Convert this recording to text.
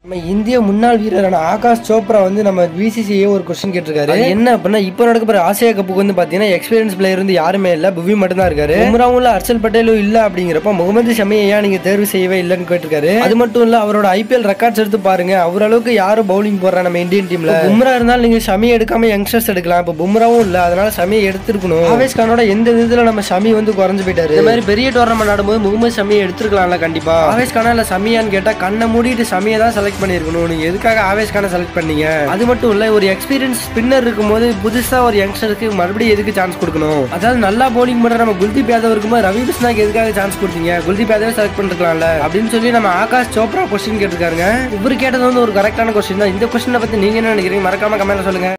நம்ம இந்திய முன்னாள் வீரரான ஆகாஷ் சோப்ரா வந்து நம்ம பிசிசிஏ ஒரு கொஸ்டின் கேட்டிருக்காரு அது என்ன அப்படின்னா இப்போ நடக்க போற ஆசியா கப்புக்கு வந்து பாத்தீங்கன்னா எக்ஸ்பீரியன்ஸ் பிளேயர் வந்து யாருமே இல்ல புவி மட்டும் தான் இருக்காரு பும்ராவும் இல்ல ஹர்ஷல் பட்டேலும் இல்ல அப்படிங்கிறப்ப முகமது ஷமியை ஏன் நீங்க தேர்வு செய்யவே இல்லைன்னு கேட்டிருக்காரு அது மட்டும் இல்ல அவரோட ஐபிஎல் ரெக்கார்ட்ஸ் எடுத்து பாருங்க அவர் அளவுக்கு யாரும் பவுலிங் போடுறா நம்ம இந்தியன் டீம்ல பும்ரா இருந்தாலும் நீங்க ஷமி எடுக்காம யங்ஸ்டர்ஸ் எடுக்கலாம் இப்போ பும்ராவும் இல்ல அதனால ஷமியை எடுத்திருக்கணும் ஆவேஸ் கானோட எந்த விதத்துல நம்ம ஷமி வந்து குறைஞ்சு போயிட்டாரு இந்த மாதிரி பெரிய டோர்னமெண்ட் ஆடும்போது முகமது ஷமியை எடுத்திருக்கலாம்ல கண்டிப்பா ஆவேஸ் கானா இல்ல ஷமியான்னு கேட்டா கண்ணை மூடிட்டு ஷமியை தான் செலக்ட் பண்ணிருக்கணும் நீங்க எதுக்காக ஆவேஸ் கான செலக்ட் பண்ணீங்க அது மட்டும் இல்ல ஒரு எக்ஸ்பீரியன்ஸ் ஸ்பின்னர் இருக்கும்போது புதுசா ஒரு யங்ஸ்டருக்கு மறுபடியும் எதுக்கு சான்ஸ் கொடுக்கணும் அதாவது நல்லா bowling பண்ற நம்ம குல்தீப் யாதவ் இருக்கும்போது ரவி பிஸ்னாக்கு எதுக்காக சான்ஸ் கொடுத்தீங்க குல்தீப் யாதவே செலக்ட் பண்ணிருக்கலாம்ல அப்படின்னு சொல்லி நம்ம ஆகாஷ் சோப்ரா கொஸ்டின் கேட்டிருக்காங்க இவர் கேட்டது வந்து ஒரு கரெக்டான கொஸ்டின் தான் இந்த கொஸ்டினை பத்தி நீங்க என்ன நினைக்கிறீங்க மறக்காம கமெண்ட்ல சொல்லுங்க